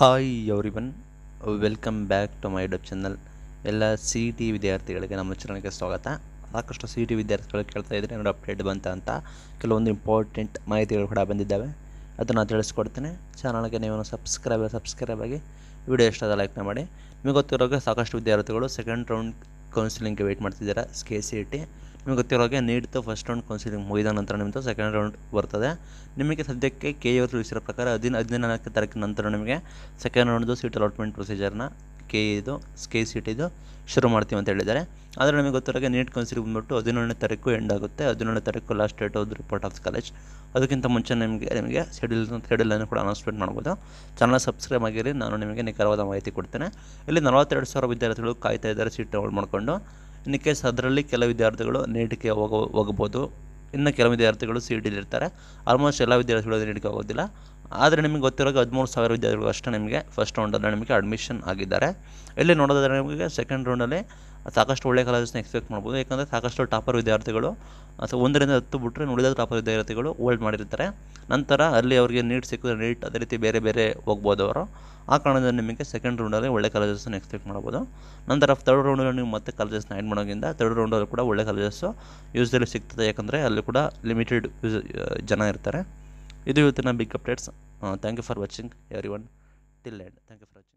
hi everyone welcome back to my YouTube channel ಎಲ್ಲ C E T ವಿದ್ಯಾರ್ಥಿಗಳಿಗೆ ನಮ್ಮ ಚಾನಲ್ಗೆ ಸ್ವಾಗತ ಸಾಕಷ್ಟು ಸಿ ಇ ಟಿ ವಿದ್ಯಾರ್ಥಿಗಳು ಕೇಳ್ತಾ ಇದ್ದಾರೆ ಏನಾದ್ರು ಅಪ್ಡೇಟ್ ಬಂತ ಅಂತ ಕೆಲವೊಂದು ಇಂಪಾರ್ಟೆಂಟ್ ಮಾಹಿತಿಗಳು ಕೂಡ ಬಂದಿದ್ದಾವೆ ಅದನ್ನು ತಿಳಿಸ್ಕೊಡ್ತೇನೆ ಚಾನಲ್ಗೆ ನೀವು ಸಬ್ಸ್ಕ್ರೈಬ್ ಸಬ್ಸ್ಕ್ರೈಬ್ ಆಗಿ ವಿಡಿಯೋ ಇಷ್ಟ ಆದ ಲೈಕ್ನ ಮಾಡಿ ನಿಮಗೆ ಗೊತ್ತಿರೋಗೆ ಸಾಕಷ್ಟು ವಿದ್ಯಾರ್ಥಿಗಳು ಸೆಕೆಂಡ್ ರೌಂಡ್ ಕೌನ್ಸಿಲಿಂಗ್ಗೆ ವೆಯ್ಟ್ ಮಾಡ್ತಿದ್ದಾರೆ ಕೆ ಸಿ ಇ ಟಿ ನಿಮಗೆ ಗೊತ್ತಿರೋಗೆ ನೀಡ್ತು ಫಸ್ಟ್ ರೌಂಡ್ ಕೌನ್ಸಿಲಿಂಗ್ ಮುಗಿದ ನಂತರ ನಿಮ್ಮದು ಸೆಕೆಂಡ್ ರೌಂಡ್ ಬರ್ತದೆ ನಿಮಗೆ ಸದ್ಯಕ್ಕೆ ಕೆ ಅವರು ತಿಳಿಸಿರೋ ಪ್ರಕಾರ ಹದಿನ ಹದಿನಾಲ್ಕು ತಾರೀಕಿನ ನಂತರ ನಿಮಗೆ ಸೆಕೆಂಡ್ ರೌಂಡ್ದು ಸೀಟ್ ಅಲಾಟ್ಮೆಂಟ್ ಪ್ರೊಸೀಜರ್ನ ಕೆ ಇದು ಕೆ ಸಿ ಟಿದು ಶುರು ಮಾಡ್ತೀವಿ ಅಂತ ಹೇಳಿದ್ದಾರೆ ಆದರೆ ನಿಮಗೆ ಗೊತ್ತಿರೋಗೆ ನೀಟ್ ಕೌನ್ಸಿಲಿಂಗ್ ಬಂದ್ಬಿಟ್ಟು ಹದಿನೇಳನೇ ತಾರೀಕು ಎಂಡ್ ಆಗುತ್ತೆ ಹದಿನೇಳನೇ ತಾರೀಕು last date of report of college ಅದಕ್ಕಿಂತ ಮುಂಚೆ ನಿಮಗೆ ನಿಮಗೆ ಶೆಡ್ಯೂಲ್ ಶೆಡ್ಯೂಲನ್ನು ಕೂಡ ಅನೌನ್ಸ್ಮೆಂಟ್ ಮಾಡ್ಬೋದು ಚಾನಲ್ ಸಬ್ಸ್ಕ್ರೈಬ್ ಆಗಿರಿ ನಾನು ನಿಮಗೆ ನಿಖರವಾದ ಮಾಹಿತಿ ಕೊಡ್ತೇನೆ ಇಲ್ಲಿ ನಲವತ್ತೆರಡು ಸಾವಿರ ವಿದ್ಯಾರ್ಥಿಗಳು ಕಾಯ್ತಾ ಇದ್ದಾರೆ ಸೀಟ್ ಹೋಲ್ಡ್ ಮಾಡಿಕೊಂಡು ಇನ್ ಕೇಸ್ ಅದರಲ್ಲಿ ಕೆಲವು ವಿದ್ಯಾರ್ಥಿಗಳು ನೀಟಿಗೆ ಹೋಗೋ ಹೋಗ್ಬೋದು ಇನ್ನು ಕೆಲವು ವಿದ್ಯಾರ್ಥಿಗಳು ಸಿ ಡಿಲಿ ಇರ್ತಾರೆ ಆಲ್ಮೋಸ್ಟ್ ಎಲ್ಲ ವಿದ್ಯಾರ್ಥಿಗಳು ನೀಟಿಗೆ ಹೋಗೋದಿಲ್ಲ ಆದರೆ ನಿಮಗೆ ಗೊತ್ತಿರೋದು ಹದಿಮೂರು ಸಾವಿರ ವಿದ್ಯಾರ್ಥಿಗಳು ಅಷ್ಟೇ ನಿಮಗೆ ಫಸ್ಟ್ ರೌಂಡಲ್ಲಿ ನಿಮಗೆ ಅಡ್ಮಿಷನ್ ಆಗಿದ್ದಾರೆ ಇಲ್ಲಿ ನೋಡೋದಾದ್ರೆ ನಿಮಗೆ ಸೆಕೆಂಡ್ ರೌಂಡಲ್ಲಿ ಸಾಕಷ್ಟು ಒಳ್ಳೆಯ ಕಾಲೇಜಸ್ನ ಎಕ್ಸ್ಪೆಕ್ಟ್ ಮಾಡ್ಬೋದು ಯಾಕಂದರೆ ಸಾಕಷ್ಟು ಟಾಪರ್ ವಿದ್ಯಾರ್ಥಿಗಳು ಅಥವಾ ಒಂದರಿಂದ ಹತ್ತು ಬಿಟ್ಟರೆ ಉಳಿದ ಟಾಪರ್ ವಿದ್ಯಾರ್ಥಿಗಳು ಹೋಲ್ಡ್ ಮಾಡಿರ್ತಾರೆ ನಂತರ ಅಲ್ಲಿ ಅವರಿಗೆ ನೀಟ್ ಸಿಕ್ಕಿದ್ರೆ ನೀಟ್ ಅದೇ ರೀತಿ ಬೇರೆ ಬೇರೆ ಹೋಗ್ಬೋದು ಅವರು ಆ ಕಾರಣದಿಂದ ನಿಮಗೆ ಸೆಕೆಂಡ್ ರೌಂಡಲ್ಲಿ ಒಳ್ಳೆ ಕಾಲೇಜಸ್ನ ಎಕ್ಸ್ಪೆಕ್ಟ್ ಮಾಡ್ಬೋದು ನಂತರ ಥರ್ಡ್ ರೌಂಡಲ್ಲಿ ನೀವು ಮತ್ತೆ ಕಾಲೇಜಸ್ನ ಆ್ಯಡ್ ಮಾಡೋದ್ರಿಂದ ಥರ್ಡ್ ರೌಂಡಲ್ಲಿ ಕೂಡ ಒಳ್ಳೆ ಕಾಲೇಜಸ್ಸು ಯೂಸ್ದಲ್ಲಿ ಸಿಗ್ತದೆ ಯಾಕಂದರೆ ಅಲ್ಲಿ ಕೂಡ ಲಿಮಿಟೆಡ್ ಜನ ಇರ್ತಾರೆ ಇದು ಇವತ್ತಿನ big updates thank you for watching everyone till end thank you for watching